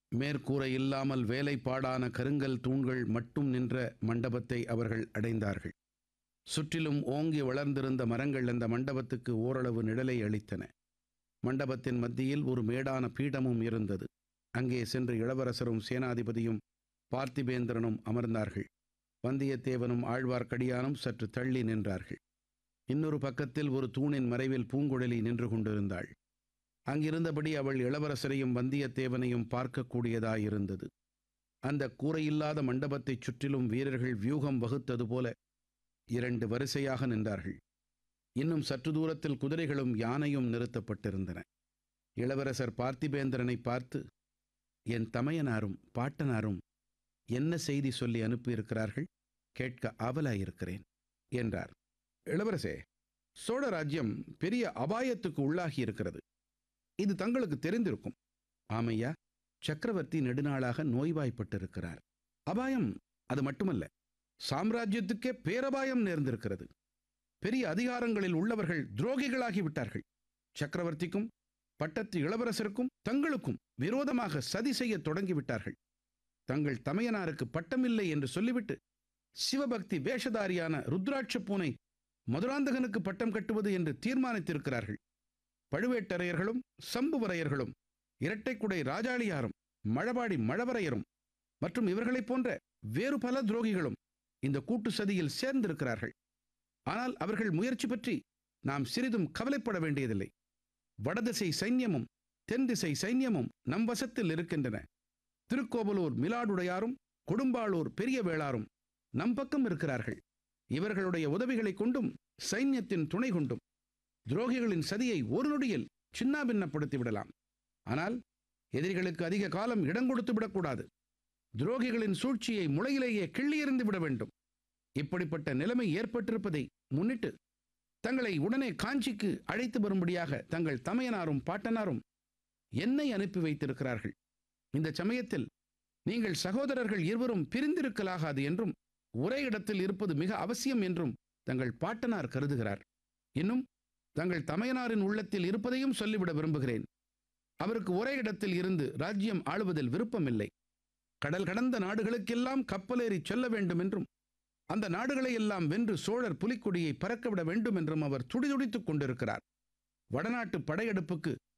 மேற்கூரை இல்லாமல் வேலைப்பாடான கருங்கல் தூண்கள் மட்டும் நின்ற மண்டபத்தை அவர்கள் அடைந்தார்கள் சுற்றிலும் ஓங்கி வளர்ந்திருந்த மரங்கள் அந்த மண்டபத்துக்கு ஓரளவு நிழலை அளித்தன மண்டபத்தின் மத்தியில் ஒரு மேடான பீடமும் இருந்தது அங்கே சென்று இளவரசரும் சேனாதிபதியும் பார்த்திபேந்திரனும் அமர்ந்தார்கள் வந்தியத்தேவனும் ஆழ்வார்க்கடியானும் சற்று தள்ளி நின்றார்கள் இன்னொரு பக்கத்தில் ஒரு தூணின் மறைவில் பூங்குழலி நின்று கொண்டிருந்தாள் அங்கிருந்தபடி அவள் இளவரசரையும் வந்தியத்தேவனையும் பார்க்கக்கூடியதாயிருந்தது அந்த கூரையில்லாத மண்டபத்தைச் சுற்றிலும் வீரர்கள் வியூகம் வகுத்தது போல இரண்டு வரிசையாக நின்றார்கள் இன்னும் சற்று தூரத்தில் குதிரைகளும் யானையும் நிறுத்தப்பட்டிருந்தன இளவரசர் பார்த்திபேந்திரனை பார்த்து என் தமையனாரும் பாட்டனாரும் என்ன செய்தி சொல்லி அனுப்பியிருக்கிறார்கள் கேட்க ஆவலாயிருக்கிறேன் என்றார் இளவரசே சோழ ராஜ்யம் பெரிய அபாயத்துக்கு உள்ளாகி இருக்கிறது இது தங்களுக்கு தெரிந்திருக்கும் ஆமையா சக்கரவர்த்தி நெடுநாளாக நோய்வாய்ப்பட்டிருக்கிறார் அபாயம் அது மட்டுமல்ல சாம்ராஜ்யத்துக்கே பேரபாயம் நேர்ந்திருக்கிறது பெரிய அதிகாரங்களில் உள்ளவர்கள் துரோகிகளாகி விட்டார்கள் சக்கரவர்த்திக்கும் பட்டத்து இளவரசருக்கும் தங்களுக்கும் விரோதமாக சதி செய்ய தொடங்கிவிட்டார்கள் தங்கள் தமையனாருக்கு பட்டமில்லை என்று சொல்லிவிட்டு சிவபக்தி வேஷதாரியான ருத்ராட்ச பூனை மதுராந்தகனுக்கு பட்டம் கட்டுவது என்று தீர்மானித்திருக்கிறார்கள் பழுவேட்டரையர்களும் சம்புவரையர்களும் இரட்டைக்குடை ராஜாளியாரும் மழபாடி மழவரையரும் மற்றும் இவர்களைப் போன்ற வேறு பல துரோகிகளும் இந்த கூட்டு சதியில் சேர்ந்திருக்கிறார்கள் ஆனால் அவர்கள் முயற்சி பற்றி நாம் சிறிதும் கவலைப்பட வேண்டியதில்லை வடதிசை சைன்யமும் தென் திசை சைன்யமும் நம் வசத்தில் இருக்கின்றன திருக்கோவலூர் மிலாடுடையாரும் கொடும்பாளூர் பெரிய வேளாரும் நம் பக்கம் இருக்கிறார்கள் இவர்களுடைய உதவிகளைக் கொண்டும் சைன்யத்தின் துணை கொண்டும் துரோகிகளின் சதியை ஒரு நொடியில் சின்னாபின்னப்படுத்தி விடலாம் ஆனால் எதிரிகளுக்கு அதிக காலம் இடம் கொடுத்து விடக்கூடாது துரோகிகளின் சூழ்ச்சியை முளையிலேயே கிள்ளியெறிந்து விட வேண்டும் இப்படிப்பட்ட நிலைமை ஏற்பட்டிருப்பதை முன்னிட்டு தங்களை உடனே காஞ்சிக்கு அழைத்து வரும்படியாக தங்கள் தமையனாரும் பாட்டனாரும் என்னை அனுப்பி வைத்திருக்கிறார்கள் இந்த சமயத்தில் நீங்கள் சகோதரர்கள் இருவரும் பிரிந்திருக்கலாகாது என்றும் ஒரே இடத்தில் இருப்பது மிக அவசியம் என்றும் தங்கள் பாட்டனார் கருதுகிறார் இன்னும் தங்கள் தமையனாரின் உள்ளத்தில் இருப்பதையும் சொல்லிவிட விரும்புகிறேன் அவருக்கு ஒரே இடத்தில் இருந்து ராஜ்யம் ஆளுவதில் விருப்பமில்லை கடல் கடந்த நாடுகளுக்கெல்லாம் கப்பலேறி செல்ல வேண்டும் என்றும் அந்த நாடுகளை எல்லாம் வென்று சோழர் புலிக்கொடியை பறக்கவிட வேண்டும் என்றும் அவர் துடிதுடித்துக் கொண்டிருக்கிறார் வடநாட்டு படையெடுப்புக்கு